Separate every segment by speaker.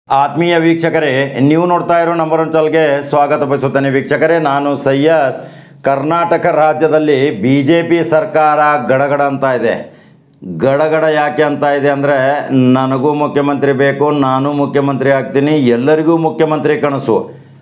Speaker 1: ಆತ್ಮೀಯ ವೀಕ್ಷಕರೇ ನೀವು ನೋಡ್ತಾ ಇರೋ ನಂಬರ್ ಒನ್ ಚಾಲ್ಗೆ ಸ್ವಾಗತ ಬಯಸುತ್ತೇನೆ ವೀಕ್ಷಕರೇ ನಾನು ಸಯ್ಯದ್ ಕರ್ನಾಟಕ ರಾಜ್ಯದಲ್ಲಿ ಬಿ ಜೆ ಪಿ ಸರ್ಕಾರ ಗಡಗಡ ಅಂತ ಇದೆ ಗಡಗಡ ಯಾಕೆ ಅಂತ ಇದೆ ಅಂದರೆ ನನಗೂ ಮುಖ್ಯಮಂತ್ರಿ ಬೇಕು ನಾನು ಮುಖ್ಯಮಂತ್ರಿ ಆಗ್ತೀನಿ ಎಲ್ಲರಿಗೂ ಮುಖ್ಯಮಂತ್ರಿ ಕನಸು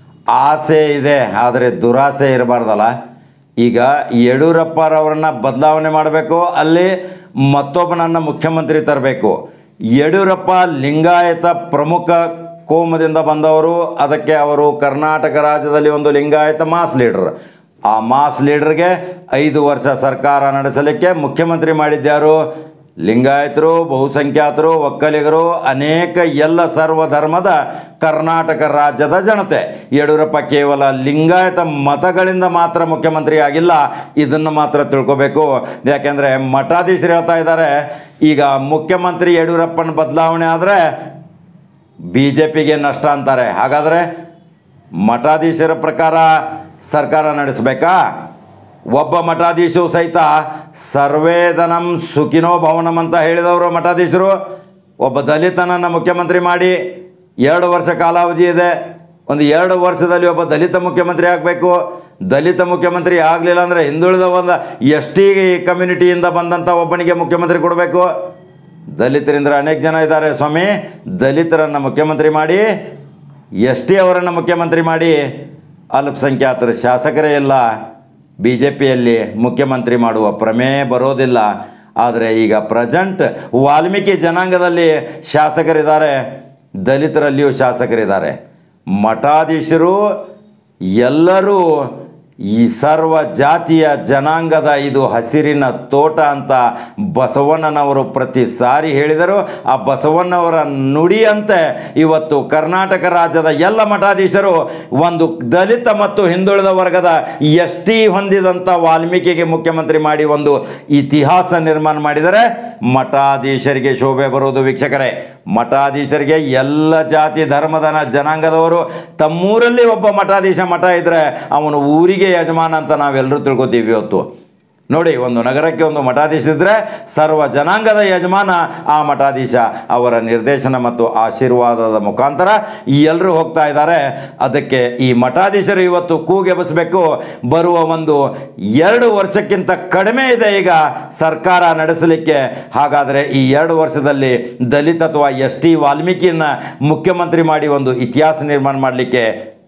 Speaker 1: ಆಸೆ ಇದೆ ಆದರೆ ದುರಾಸೆ ಇರಬಾರ್ದಲ್ಲ ಈಗ ಯಡಿಯೂರಪ್ಪರವ್ರನ್ನ ಬದಲಾವಣೆ ಮಾಡಬೇಕು ಅಲ್ಲಿ ಮತ್ತೊಬ್ಬನನ್ನು ಮುಖ್ಯಮಂತ್ರಿ ತರಬೇಕು ಯಡಿಯೂರಪ್ಪ ಲಿಂಗಾಯತ ಪ್ರಮುಖ ಕೋಮದಿಂದ ಬಂದವರು ಅದಕ್ಕೆ ಅವರು ಕರ್ನಾಟಕ ರಾಜ್ಯದಲ್ಲಿ ಒಂದು ಲಿಂಗಾಯತ ಮಾಸ್ ಲೀಡರ್ ಆ ಮಾಸ್ ಲೀಡರ್ಗೆ ಐದು ವರ್ಷ ಸರ್ಕಾರ ನಡೆಸಲಿಕ್ಕೆ ಮುಖ್ಯಮಂತ್ರಿ ಮಾಡಿದ್ಯಾರು ಲಿಂಗಾಯತರು ಬಹುಸಂಖ್ಯಾತರು ಒಕ್ಕಲಿಗರು ಅನೇಕ ಎಲ್ಲ ಸರ್ವ ಧರ್ಮದ ಕರ್ನಾಟಕ ರಾಜ್ಯದ ಜನತೆ ಯಡಿಯೂರಪ್ಪ ಕೇವಲ ಲಿಂಗಾಯತ ಮತಗಳಿಂದ ಮಾತ್ರ ಮುಖ್ಯಮಂತ್ರಿ ಆಗಿಲ್ಲ ಇದನ್ನು ಮಾತ್ರ ತಿಳ್ಕೊಬೇಕು ಯಾಕೆಂದರೆ ಮಠಾಧೀಶರು ಹೇಳ್ತಾ ಇದ್ದಾರೆ ಈಗ ಮುಖ್ಯಮಂತ್ರಿ ಯಡಿಯೂರಪ್ಪನ ಬದಲಾವಣೆ ಆದರೆ ಬಿ ಜೆ ಪಿಗೆ ನಷ್ಟ ಅಂತಾರೆ ಹಾಗಾದರೆ ಮಠಾಧೀಶರ ಪ್ರಕಾರ ಸರ್ಕಾರ ನಡೆಸಬೇಕಾ ಒಬ್ಬ ಮಠಾಧೀಶು ಸಹಿತ ಸರ್ವೇದನಂ ಸುಖಿನೋ ಭವನಂ ಅಂತ ಹೇಳಿದವರು ಮಠಾಧೀಶರು ಒಬ್ಬ ದಲಿತನನ್ನು ಮುಖ್ಯಮಂತ್ರಿ ಮಾಡಿ ಎರಡು ವರ್ಷ ಕಾಲಾವಧಿ ಇದೆ ಒಂದು ಎರಡು ವರ್ಷದಲ್ಲಿ ಒಬ್ಬ ದಲಿತ ಮುಖ್ಯಮಂತ್ರಿ ಆಗಬೇಕು ದಲಿತ ಮುಖ್ಯಮಂತ್ರಿ ಆಗಲಿಲ್ಲ ಅಂದರೆ ಹಿಂದುಳಿದ ಒಂದು ಎಸ್ ಟಿ ಕಮ್ಯುನಿಟಿಯಿಂದ ಬಂದಂಥ ಒಬ್ಬನಿಗೆ ಮುಖ್ಯಮಂತ್ರಿ ಕೊಡಬೇಕು ದಲಿತರಿಂದ ಅನೇಕ ಜನ ಇದ್ದಾರೆ ಸ್ವಾಮಿ ದಲಿತರನ್ನು ಮುಖ್ಯಮಂತ್ರಿ ಮಾಡಿ ಎಸ್ ಟಿ ಅವರನ್ನು ಮುಖ್ಯಮಂತ್ರಿ ಮಾಡಿ ಅಲ್ಪಸಂಖ್ಯಾತರ ಶಾಸಕರೇ ಇಲ್ಲ ಬಿ ಜೆ ಪಿಯಲ್ಲಿ ಮುಖ್ಯಮಂತ್ರಿ ಮಾಡುವ ಪ್ರಮೇಯ ಬರೋದಿಲ್ಲ ಆದರೆ ಈಗ ಪ್ರೆಸೆಂಟ್ ವಾಲ್ಮೀಕಿ ಜನಾಂಗದಲ್ಲಿ ಶಾಸಕರಿದ್ದಾರೆ ದಲಿತರಲ್ಲಿಯೂ ಶಾಸಕರಿದ್ದಾರೆ ಮಠಾಧೀಶರು ಎಲ್ಲರೂ ಈ ಸರ್ವ ಜಾತಿಯ ಜನಾಂಗದ ಇದು ಹಸಿರಿನ ತೋಟ ಅಂತ ಬಸವಣ್ಣನವರು ಪ್ರತಿ ಸಾರಿ ಹೇಳಿದರು ಆ ಬಸವಣ್ಣವರ ನುಡಿಯಂತೆ ಇವತ್ತು ಕರ್ನಾಟಕ ರಾಜ್ಯದ ಎಲ್ಲ ಮಠಾಧೀಶರು ಒಂದು ದಲಿತ ಮತ್ತು ಹಿಂದುಳಿದ ವರ್ಗದ ಎಸ್ ಟಿ ಹೊಂದಿದಂಥ ವಾಲ್ಮೀಕಿಗೆ ಮುಖ್ಯಮಂತ್ರಿ ಮಾಡಿ ಒಂದು ಇತಿಹಾಸ ನಿರ್ಮಾಣ ಮಾಡಿದರೆ ಮಠಾಧೀಶರಿಗೆ ಶೋಭೆ ಬರುವುದು ವೀಕ್ಷಕರೇ ಮಠಾಧೀಶರಿಗೆ ಎಲ್ಲ ಜಾತಿ ಧರ್ಮದ ಜನಾಂಗದವರು ತಮ್ಮೂರಲ್ಲಿ ಒಬ್ಬ ಮಠಾಧೀಶ ಮಠ ಇದ್ದರೆ ಅವನು ಊರಿಗೆ ಯಜಮಾನ ಅಂತ ನಾವೆಲ್ಲರೂ ತಿಳ್ಕೊತೀವಿ ಇವತ್ತು ನೋಡಿ ಒಂದು ನಗರಕ್ಕೆ ಒಂದು ಮಠಾಧೀಶ ಇದ್ದರೆ ಸರ್ವ ಜನಾಂಗದ ಯಜಮಾನ ಆ ಮಠಾಧೀಶ ಅವರ ನಿರ್ದೇಶನ ಮತ್ತು ಆಶೀರ್ವಾದದ ಮುಖಾಂತರ ಈ ಎಲ್ಲರೂ ಹೋಗ್ತಾ ಇದ್ದಾರೆ ಅದಕ್ಕೆ ಈ ಮಠಾಧೀಶರು ಇವತ್ತು ಕೂಗೆಬಸಬೇಕು ಬರುವ ಒಂದು ಎರಡು ವರ್ಷಕ್ಕಿಂತ ಕಡಿಮೆ ಇದೆ ಈಗ ಸರ್ಕಾರ ನಡೆಸಲಿಕ್ಕೆ ಹಾಗಾದರೆ ಈ ಎರಡು ವರ್ಷದಲ್ಲಿ ದಲಿತ ಅಥವಾ ಎಸ್ ಟಿ ವಾಲ್ಮೀಕಿಯನ್ನು ಮುಖ್ಯಮಂತ್ರಿ ಮಾಡಿ ಒಂದು ಇತಿಹಾಸ ನಿರ್ಮಾಣ ಮಾಡಲಿಕ್ಕೆ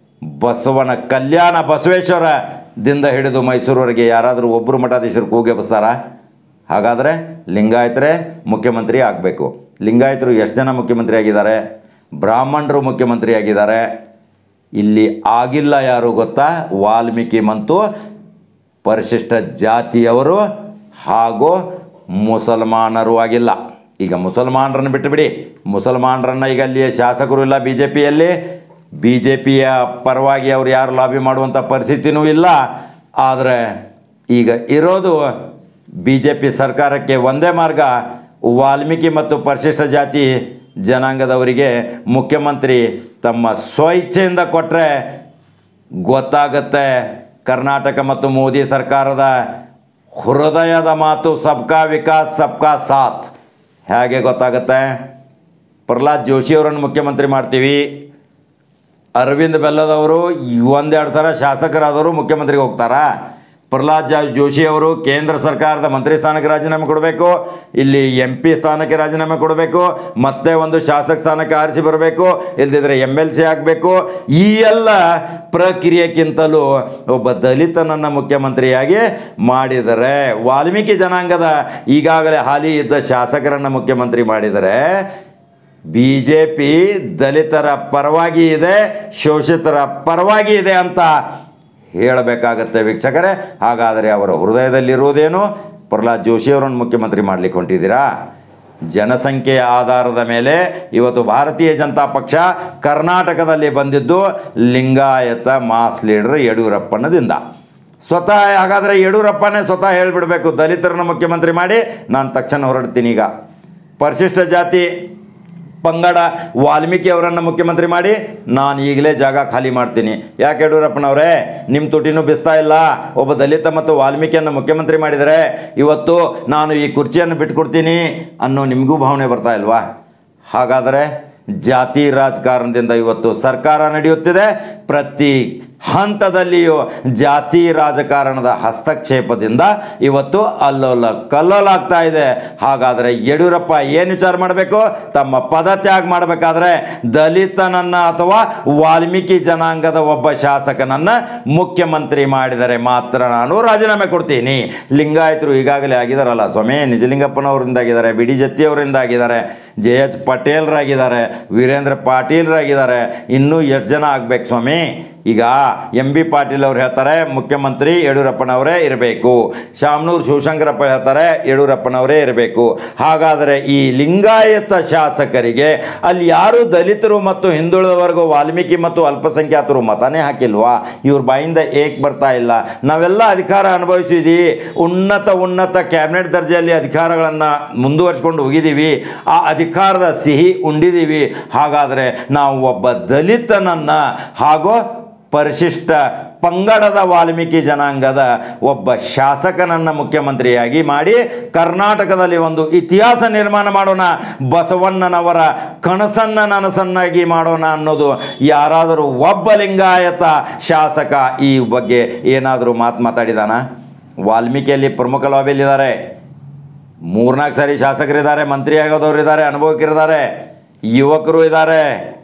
Speaker 1: ಬಸವನ ಕಲ್ಯಾಣ ಬಸವೇಶ್ವರ ದಿಂದ ಹಿಡಿದು ಮೈಸೂರುವರೆಗೆ ಯಾರಾದರೂ ಒಬ್ಬರು ಮಠಾಧೀಶರು ಕೂಗೆ ಬಸ್ತಾರ ಹಾಗಾದರೆ ಲಿಂಗಾಯತರೇ ಮುಖ್ಯಮಂತ್ರಿ ಆಗಬೇಕು ಲಿಂಗಾಯತರು ಎಷ್ಟು ಜನ ಮುಖ್ಯಮಂತ್ರಿ ಆಗಿದ್ದಾರೆ ಬ್ರಾಹ್ಮಣರು ಮುಖ್ಯಮಂತ್ರಿ ಆಗಿದ್ದಾರೆ ಇಲ್ಲಿ ಆಗಿಲ್ಲ ಯಾರು ಗೊತ್ತಾ ವಾಲ್ಮೀಕಿ ಮತ್ತು ಪರಿಶಿಷ್ಟ ಜಾತಿಯವರು ಹಾಗೂ ಮುಸಲ್ಮಾನರು ಆಗಿಲ್ಲ ಈಗ ಮುಸಲ್ಮಾನರನ್ನು ಬಿಟ್ಟುಬಿಡಿ ಮುಸಲ್ಮಾನರನ್ನು ಈಗ ಅಲ್ಲಿ ಶಾಸಕರು ಇಲ್ಲ ಬಿ ಜೆ ಪಿಯಲ್ಲಿ ಬಿ ಜೆ ಪಿಯ ಪರವಾಗಿ ಅವರು ಯಾರು ಲಾಬಿ ಮಾಡುವಂಥ ಪರಿಸ್ಥಿತಿನೂ ಇಲ್ಲ ಆದರೆ ಈಗ ಇರೋದು ಬಿ ಜೆ ಪಿ ಸರ್ಕಾರಕ್ಕೆ ಒಂದೇ ಮಾರ್ಗ ವಾಲ್ಮೀಕಿ ಮತ್ತು ಪರಿಶಿಷ್ಟ ಜಾತಿ ಜನಾಂಗದವರಿಗೆ ಮುಖ್ಯಮಂತ್ರಿ ತಮ್ಮ ಸ್ವಇಚ್ಛೆಯಿಂದ ಕೊಟ್ಟರೆ ಗೊತ್ತಾಗತ್ತೆ ಕರ್ನಾಟಕ ಮತ್ತು ಮೋದಿ ಸರ್ಕಾರದ ಹೃದಯದ ಮಾತು ಸಬ್ಕಾ ವಿಕಾಸ್ ಸಬ್ಕಾ ಸಾಥ್ ಹೇಗೆ ಗೊತ್ತಾಗುತ್ತೆ ಪ್ರಹ್ಲಾದ್ ಜೋಶಿಯವರನ್ನು ಮುಖ್ಯಮಂತ್ರಿ ಮಾಡ್ತೀವಿ ಅರವಿಂದ್ ಬೆಲ್ಲದವರು ಒಂದೆರಡು ಸಲ ಶಾಸಕರಾದವರು ಮುಖ್ಯಮಂತ್ರಿಗೆ ಹೋಗ್ತಾರಾ ಪ್ರಹ್ಲಾದ್ ಜಾ ಜೋಶಿ ಅವರು ಕೇಂದ್ರ ಸರ್ಕಾರದ ಮಂತ್ರಿ ಸ್ಥಾನಕ್ಕೆ ರಾಜೀನಾಮೆ ಕೊಡಬೇಕು ಇಲ್ಲಿ ಎಂ ಪಿ ಸ್ಥಾನಕ್ಕೆ ರಾಜೀನಾಮೆ ಕೊಡಬೇಕು ಮತ್ತೆ ಒಂದು ಶಾಸಕ ಸ್ಥಾನಕ್ಕೆ ಆರಿಸಿ ಬರಬೇಕು ಇಲ್ದಿದ್ರೆ ಎಮ್ ಎಲ್ ಸಿ ಆಗಬೇಕು ಈ ಎಲ್ಲ ಪ್ರಕ್ರಿಯೆಗಿಂತಲೂ ಒಬ್ಬ ದಲಿತನನ್ನು ಮುಖ್ಯಮಂತ್ರಿಯಾಗಿ ಮಾಡಿದರೆ ವಾಲ್ಮೀಕಿ ಜನಾಂಗದ ಈಗಾಗಲೇ ಹಾಲಿ ಇದ್ದ ಶಾಸಕರನ್ನು ಮುಖ್ಯಮಂತ್ರಿ ಮಾಡಿದರೆ ಬಿ ಜೆ ಪಿ ದಲಿತರ ಪರವಾಗಿ ಇದೆ ಶೋಷಿತರ ಪರವಾಗಿ ಇದೆ ಅಂತ ಹೇಳಬೇಕಾಗತ್ತೆ ವೀಕ್ಷಕರೇ ಹಾಗಾದರೆ ಅವರ ಹೃದಯದಲ್ಲಿರುವುದೇನು ಪ್ರಹ್ಲಾದ್ ಜೋಶಿಯವರನ್ನು ಮುಖ್ಯಮಂತ್ರಿ ಮಾಡಲಿಕ್ಕೆ ಹೊಂಟಿದ್ದೀರಾ ಜನಸಂಖ್ಯೆಯ ಆಧಾರದ ಮೇಲೆ ಇವತ್ತು ಭಾರತೀಯ ಜನತಾ ಪಕ್ಷ ಕರ್ನಾಟಕದಲ್ಲಿ ಬಂದಿದ್ದು ಲಿಂಗಾಯತ ಮಾಸ್ ಲೀಡರ್ ಯಡಿಯೂರಪ್ಪನದಿಂದ ಸ್ವತಃ ಹಾಗಾದರೆ ಯಡಿಯೂರಪ್ಪನೇ ಸ್ವತಃ ಹೇಳಿಬಿಡಬೇಕು ದಲಿತರನ್ನು ಮುಖ್ಯಮಂತ್ರಿ ಮಾಡಿ ನಾನು ತಕ್ಷಣ ಹೊರಡ್ತೀನಿ ಈಗ ಪರಿಶಿಷ್ಟ ಜಾತಿ ಪಂಗಡ ವಾಲ್ಮೀಕಿ ಅವರನ್ನು ಮುಖ್ಯಮಂತ್ರಿ ಮಾಡಿ ನಾನು ಈಗಲೇ ಜಾಗ ಖಾಲಿ ಮಾಡ್ತೀನಿ ಯಾಕೆ ಯಡಿಯೂರಪ್ಪನವರೇ ನಿಮ್ಮ ತುಟಿನೂ ಬಿಸ್ತಾ ಇಲ್ಲ ಒಬ್ಬ ದಲಿತ ಮತ್ತು ವಾಲ್ಮೀಕಿಯನ್ನು ಮುಖ್ಯಮಂತ್ರಿ ಮಾಡಿದರೆ ಇವತ್ತು ನಾನು ಈ ಕುರ್ಚಿಯನ್ನು ಬಿಟ್ಕೊಡ್ತೀನಿ ಅನ್ನೋ ನಿಮಗೂ ಭಾವನೆ ಬರ್ತಾ ಇಲ್ವಾ ಹಾಗಾದರೆ ಜಾತಿ ರಾಜಕಾರಣದಿಂದ ಇವತ್ತು ಸರ್ಕಾರ ನಡೆಯುತ್ತಿದೆ ಪ್ರತಿ ಹಂತದಲ್ಲಿಯೂ ಜಾತಿ ರಾಜಕಾರಣದ ಹಸ್ತಕ್ಷೇಪದಿಂದ ಇವತ್ತು ಅಲ್ಲೋಲ ಕಲ್ಲೋಲಾಗ್ತಾ ಇದೆ ಹಾಗಾದರೆ ಯಡಿಯೂರಪ್ಪ ಏನು ವಿಚಾರ ಮಾಡಬೇಕು ತಮ್ಮ ಪದತ್ಯಾಗ ಮಾಡಬೇಕಾದ್ರೆ ದಲಿತನನ್ನ ಅಥವಾ ವಾಲ್ಮೀಕಿ ಜನಾಂಗದ ಒಬ್ಬ ಶಾಸಕನನ್ನ ಮುಖ್ಯಮಂತ್ರಿ ಮಾಡಿದರೆ ಮಾತ್ರ ನಾನು ರಾಜೀನಾಮೆ ಕೊಡ್ತೀನಿ ಲಿಂಗಾಯತರು ಈಗಾಗಲೇ ಆಗಿದಾರಲ್ಲ ಸ್ವಾಮಿ ನಿಜಲಿಂಗಪ್ಪನವರಿಂದ ಆಗಿದ್ದಾರೆ ಬಿ ಡಿ ಜತ್ತಿಯವರಿಂದ ಆಗಿದ್ದಾರೆ ಜೆ ಎಚ್ ಪಟೇಲ್ರಾಗಿದ್ದಾರೆ ವೀರೇಂದ್ರ ಪಾಟೀಲ್ರಾಗಿದ್ದಾರೆ ಇನ್ನೂ ಎಷ್ಟು ಜನ ಆಗ್ಬೇಕು ಸ್ವಾಮಿ ಈಗ ಎಂ ಬಿ ಪಾಟೀಲ್ ಅವ್ರು ಹೇಳ್ತಾರೆ ಮುಖ್ಯಮಂತ್ರಿ ಯಡಿಯೂರಪ್ಪನವರೇ ಇರಬೇಕು ಶಾಮನೂರು ಶಿವಶಂಕರಪ್ಪ ಹೇಳ್ತಾರೆ ಯಡಿಯೂರಪ್ಪನವರೇ ಇರಬೇಕು ಹಾಗಾದರೆ ಈ ಲಿಂಗಾಯತ ಶಾಸಕರಿಗೆ ಅಲ್ಲಿ ಯಾರು ದಲಿತರು ಮತ್ತು ಹಿಂದುಳಿದ ವರ್ಗ ವಾಲ್ಮೀಕಿ ಮತ್ತು ಅಲ್ಪಸಂಖ್ಯಾತರು ಮತನೇ ಹಾಕಿಲ್ವಾ ಇವ್ರ ಬಾಯಿಂದ ಏಕ್ ಬರ್ತಾ ಇಲ್ಲ ನಾವೆಲ್ಲ ಅಧಿಕಾರ ಅನುಭವಿಸಿದ್ದೀವಿ ಉನ್ನತ ಉನ್ನತ ಕ್ಯಾಬಿನೆಟ್ ದರ್ಜೆಯಲ್ಲಿ ಅಧಿಕಾರಗಳನ್ನು ಮುಂದುವರಿಸ್ಕೊಂಡು ಹೋಗಿದ್ದೀವಿ ಆ ಅಧಿಕಾರದ ಸಿಹಿ ಉಂಡಿದ್ದೀವಿ ಹಾಗಾದರೆ ನಾವು ಒಬ್ಬ ದಲಿತನನ್ನು ಹಾಗೂ ಪರಿಶಿಷ್ಟ ಪಂಗಡದ ವಾಲ್ಮೀಕಿ ಜನಾಂಗದ ಒಬ್ಬ ಶಾಸಕನನ್ನು ಮುಖ್ಯಮಂತ್ರಿಯಾಗಿ ಮಾಡಿ ಕರ್ನಾಟಕದಲ್ಲಿ ಒಂದು ಇತಿಹಾಸ ನಿರ್ಮಾಣ ಮಾಡೋಣ ಬಸವಣ್ಣನವರ ಕನಸನ್ನ ನನಸನ್ನಾಗಿ ಮಾಡೋಣ ಅನ್ನೋದು ಯಾರಾದರೂ ಒಬ್ಬ ಲಿಂಗಾಯತ ಶಾಸಕ ಈ ಬಗ್ಗೆ ಏನಾದರೂ ಮಾತು ಮಾತಾಡಿದಾನ ವಾಲ್ಮೀಕಿಯಲ್ಲಿ ಪ್ರಮುಖ ಲಾಬಿಯಲ್ಲಿದ್ದಾರೆ ಮೂರ್ನಾಲ್ಕು ಸಾರಿ ಶಾಸಕರಿದ್ದಾರೆ ಮಂತ್ರಿ ಆಗೋದವ್ರು ಇದ್ದಾರೆ ಅನುಭವಕ್ಕಿರಿದ್ದಾರೆ ಯುವಕರು ಇದ್ದಾರೆ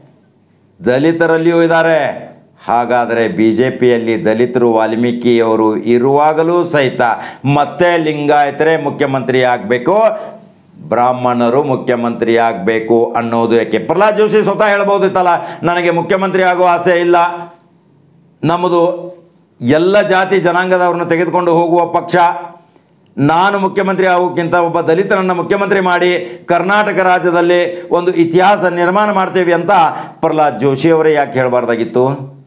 Speaker 1: ದಲಿತರಲ್ಲಿಯೂ ಇದ್ದಾರೆ ಹಾಗಾದರೆ ಬಿ ಜೆ ಪಿಯಲ್ಲಿ ದಲಿತರು ವಾಲ್ಮೀಕಿಯವರು ಇರುವಾಗಲೂ ಸಹಿತ ಮತ್ತೆ ಲಿಂಗಾಯತರೇ ಮುಖ್ಯಮಂತ್ರಿ ಆಗಬೇಕು ಬ್ರಾಹ್ಮಣರು ಮುಖ್ಯಮಂತ್ರಿ ಆಗಬೇಕು ಅನ್ನೋದು ಯಾಕೆ ಪ್ರಹ್ಲಾದ್ ಜೋಶಿ ಸ್ವತಃ ಹೇಳ್ಬೋದಿತ್ತಲ್ಲ ನನಗೆ ಮುಖ್ಯಮಂತ್ರಿ ಆಗೋ ಆಸೆ ಇಲ್ಲ ನಮ್ಮದು ಎಲ್ಲ ಜಾತಿ ಜನಾಂಗದವ್ರನ್ನ ತೆಗೆದುಕೊಂಡು ಹೋಗುವ ಪಕ್ಷ ನಾನು ಮುಖ್ಯಮಂತ್ರಿ ಆಗೋಕ್ಕಿಂತ ಒಬ್ಬ ದಲಿತನನ್ನು ಮುಖ್ಯಮಂತ್ರಿ ಮಾಡಿ ಕರ್ನಾಟಕ ರಾಜ್ಯದಲ್ಲಿ ಒಂದು ಇತಿಹಾಸ ನಿರ್ಮಾಣ ಮಾಡ್ತೇವೆ ಅಂತ ಪ್ರಹ್ಲಾದ್ ಜೋಶಿ ಅವರೇ ಯಾಕೆ ಹೇಳಬಾರ್ದಾಗಿತ್ತು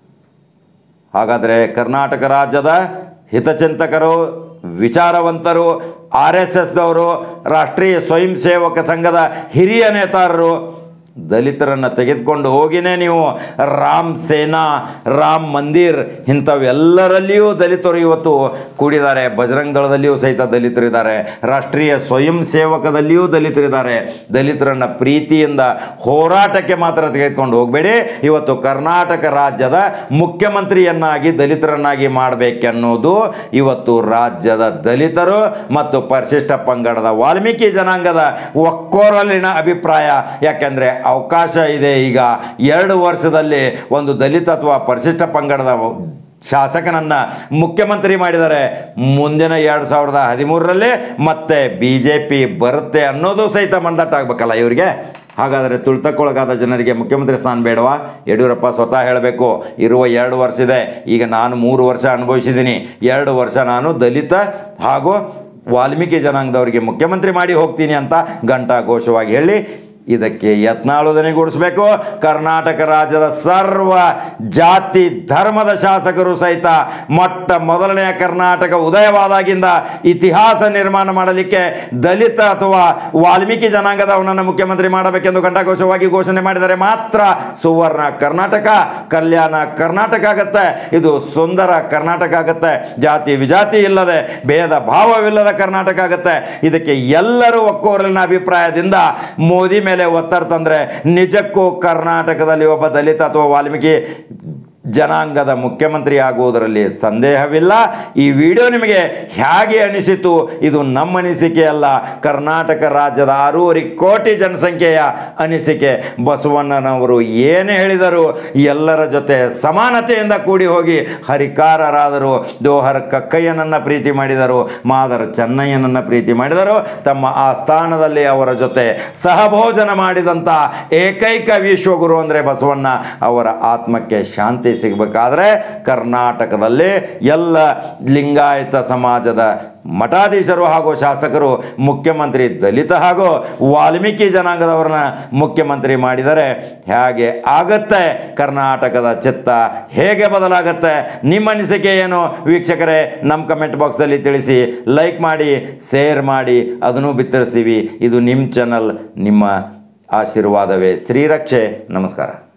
Speaker 1: ಹಾಗಾದರೆ ಕರ್ನಾಟಕ ರಾಜ್ಯದ ಹಿತಚಿಂತಕರು ವಿಚಾರವಂತರು ಆರ್ ಎಸ್ ಎಸ್ದವರು ರಾಷ್ಟ್ರೀಯ ಸ್ವಯಂ ಸೇವಕ ಸಂಘದ ಹಿರಿಯ ನೇತಾರರು ದಲಿತರನ್ನು ತೆಗೆದುಕೊಂಡು ಹೋಗಿನೇ ನೀವು ರಾಮ್ ಸೇನಾ ರಾಮ್ ಮಂದಿರ್ ಇಂಥವೆಲ್ಲರಲ್ಲಿಯೂ ದಲಿತರು ಇವತ್ತು ಕೂಡಿದ್ದಾರೆ ಬಜರಂಗ ದಳದಲ್ಲಿಯೂ ಸಹಿತ ದಲಿತರಿದ್ದಾರೆ ರಾಷ್ಟ್ರೀಯ ಸ್ವಯಂ ಸೇವಕದಲ್ಲಿಯೂ ದಲಿತರಿದ್ದಾರೆ ದಲಿತರನ್ನು ಪ್ರೀತಿಯಿಂದ ಹೋರಾಟಕ್ಕೆ ಮಾತ್ರ ತೆಗೆದುಕೊಂಡು ಹೋಗಬೇಡಿ ಇವತ್ತು ಕರ್ನಾಟಕ ರಾಜ್ಯದ ಮುಖ್ಯಮಂತ್ರಿಯನ್ನಾಗಿ ದಲಿತರನ್ನಾಗಿ ಮಾಡಬೇಕೆನ್ನೋದು ಇವತ್ತು ರಾಜ್ಯದ ದಲಿತರು ಮತ್ತು ಪರಿಶಿಷ್ಟ ಪಂಗಡದ ವಾಲ್ಮೀಕಿ ಜನಾಂಗದ ಒಕ್ಕೋರಲಿನ ಅಭಿಪ್ರಾಯ ಯಾಕೆಂದರೆ ಅವಕಾಶ ಇದೆ ಈಗ ಎರಡು ವರ್ಷದಲ್ಲಿ ಒಂದು ದಲಿತ ಅಥವಾ ಪರಿಶಿಷ್ಟ ಪಂಗಡದ ಶಾಸಕನನ್ನು ಮುಖ್ಯಮಂತ್ರಿ ಮಾಡಿದ್ದಾರೆ ಮುಂದಿನ ಎರಡು ಸಾವಿರದ ಹದಿಮೂರರಲ್ಲಿ ಮತ್ತೆ ಬಿ ಜೆ ಪಿ ಬರುತ್ತೆ ಅನ್ನೋದು ಸಹಿತ ಮಂದಟ್ಟಾಗಬೇಕಲ್ಲ ಇವರಿಗೆ ಹಾಗಾದರೆ ತುಳಿತಕ್ಕೊಳಗಾದ ಜನರಿಗೆ ಮುಖ್ಯಮಂತ್ರಿ ಸ್ಥಾನ ಬೇಡವಾ ಯಡಿಯೂರಪ್ಪ ಸ್ವತಃ ಹೇಳಬೇಕು ಇರುವ ಎರಡು ವರ್ಷ ಇದೆ ಈಗ ನಾನು ಮೂರು ವರ್ಷ ಅನುಭವಿಸಿದ್ದೀನಿ ಎರಡು ವರ್ಷ ನಾನು ದಲಿತ ಹಾಗೂ ವಾಲ್ಮೀಕಿ ಜನಾಂಗದವರಿಗೆ ಮುಖ್ಯಮಂತ್ರಿ ಮಾಡಿ ಹೋಗ್ತೀನಿ ಅಂತ ಘಂಟಾಘೋಷವಾಗಿ ಹೇಳಿ ಇದಕ್ಕೆ ಯತ್ನಾಳುದನೆಗೂಡಿಸಬೇಕು ಕರ್ನಾಟಕ ರಾಜ್ಯದ ಸರ್ವ ಜಾತಿ ಧರ್ಮದ ಶಾಸಕರು ಸಹಿತ ಮೊಟ್ಟ ಮೊದಲನೆಯ ಕರ್ನಾಟಕ ಉದಯವಾದಾಗಿಂದ ಇತಿಹಾಸ ನಿರ್ಮಾಣ ಮಾಡಲಿಕ್ಕೆ ದಲಿತ ಅಥವಾ ವಾಲ್ಮೀಕಿ ಜನಾಂಗದವನನ್ನು ಮುಖ್ಯಮಂತ್ರಿ ಮಾಡಬೇಕೆಂದು ಘಂಟಾಘೋಷವಾಗಿ ಘೋಷಣೆ ಮಾಡಿದರೆ ಮಾತ್ರ ಸುವರ್ಣ ಕರ್ನಾಟಕ ಕಲ್ಯಾಣ ಕರ್ನಾಟಕ ಆಗತ್ತೆ ಇದು ಸುಂದರ ಕರ್ನಾಟಕ ಆಗತ್ತೆ ಜಾತಿ ವಿಜಾತಿ ಇಲ್ಲದೆ ಭೇದ ಭಾವವಿಲ್ಲದ ಕರ್ನಾಟಕ ಆಗತ್ತೆ ಇದಕ್ಕೆ ಎಲ್ಲರೂ ಒಕ್ಕೋರಲಿನ ಅಭಿಪ್ರಾಯದಿಂದ ಮೋದಿ ಮೇಲೆ ಒತ್ತಡ ತಂದರೆ ನಿಜಕ್ಕೂ ಕರ್ನಾಟಕದಲ್ಲಿ ಒಬ್ಬ ದಲಿತ ಅಥವಾ ವಾಲ್ಮೀಕಿ ಜನಾಂಗದ ಮುಖ್ಯಮಂತ್ರಿ ಆಗುವುದರಲ್ಲಿ ಸಂದೇಹವಿಲ್ಲ ಈ ವಿಡಿಯೋ ನಿಮಗೆ ಹೇಗೆ ಅನಿಸಿತು ಇದು ನಮ್ಮ ಅನಿಸಿಕೆ ಅಲ್ಲ ಕರ್ನಾಟಕ ರಾಜ್ಯದ ಆರೂವರೆ ಕೋಟಿ ಜನಸಂಖ್ಯೆಯ ಅನಿಸಿಕೆ ಬಸವಣ್ಣನವರು ಏನು ಹೇಳಿದರು ಎಲ್ಲರ ಜೊತೆ ಸಮಾನತೆಯಿಂದ ಕೂಡಿ ಹೋಗಿ ಹರಿಕಾರರಾದರು ದೋಹರ ಕಕ್ಕಯ್ಯನನ್ನು ಪ್ರೀತಿ ಮಾಡಿದರು ಮಾದರ ಚೆನ್ನಯ್ಯನನ್ನು ಪ್ರೀತಿ ಮಾಡಿದರು ತಮ್ಮ ಆ ಸ್ಥಾನದಲ್ಲಿ ಅವರ ಜೊತೆ ಸಹಭೋಜನ ಮಾಡಿದಂಥ ಏಕೈಕ ವಿಶ್ವಗುರು ಅಂದರೆ ಬಸವಣ್ಣ ಅವರ ಆತ್ಮಕ್ಕೆ ಶಾಂತಿ ಸಿಗಬೇಕಾದ್ರೆ ಕರ್ನಾಟಕದಲ್ಲಿ ಎಲ್ಲ ಲಿಂಗಾಯತ ಸಮಾಜದ ಮಠಾಧೀಶರು ಹಾಗೂ ಶಾಸಕರು ಮುಖ್ಯಮಂತ್ರಿ ದಲಿತ ಹಾಗೂ ವಾಲ್ಮೀಕಿ ಜನಾಂಗದವರನ್ನ ಮುಖ್ಯಮಂತ್ರಿ ಮಾಡಿದರೆ ಹೇಗೆ ಆಗತ್ತೆ ಕರ್ನಾಟಕದ ಚಿತ್ತ ಹೇಗೆ ಬದಲಾಗತ್ತೆ ನಿಮ್ಮ ಅನಿಸಿಕೆ ಏನು ವೀಕ್ಷಕರೇ ನಮ್ಮ ಕಮೆಂಟ್ ಬಾಕ್ಸಲ್ಲಿ ತಿಳಿಸಿ ಲೈಕ್ ಮಾಡಿ ಶೇರ್ ಮಾಡಿ ಅದನ್ನು ಬಿತ್ತರಿಸ್ತೀವಿ ಇದು ನಿಮ್ಮ ಚಾನಲ್ ನಿಮ್ಮ ಆಶೀರ್ವಾದವೇ ಶ್ರೀರಕ್ಷೆ ನಮಸ್ಕಾರ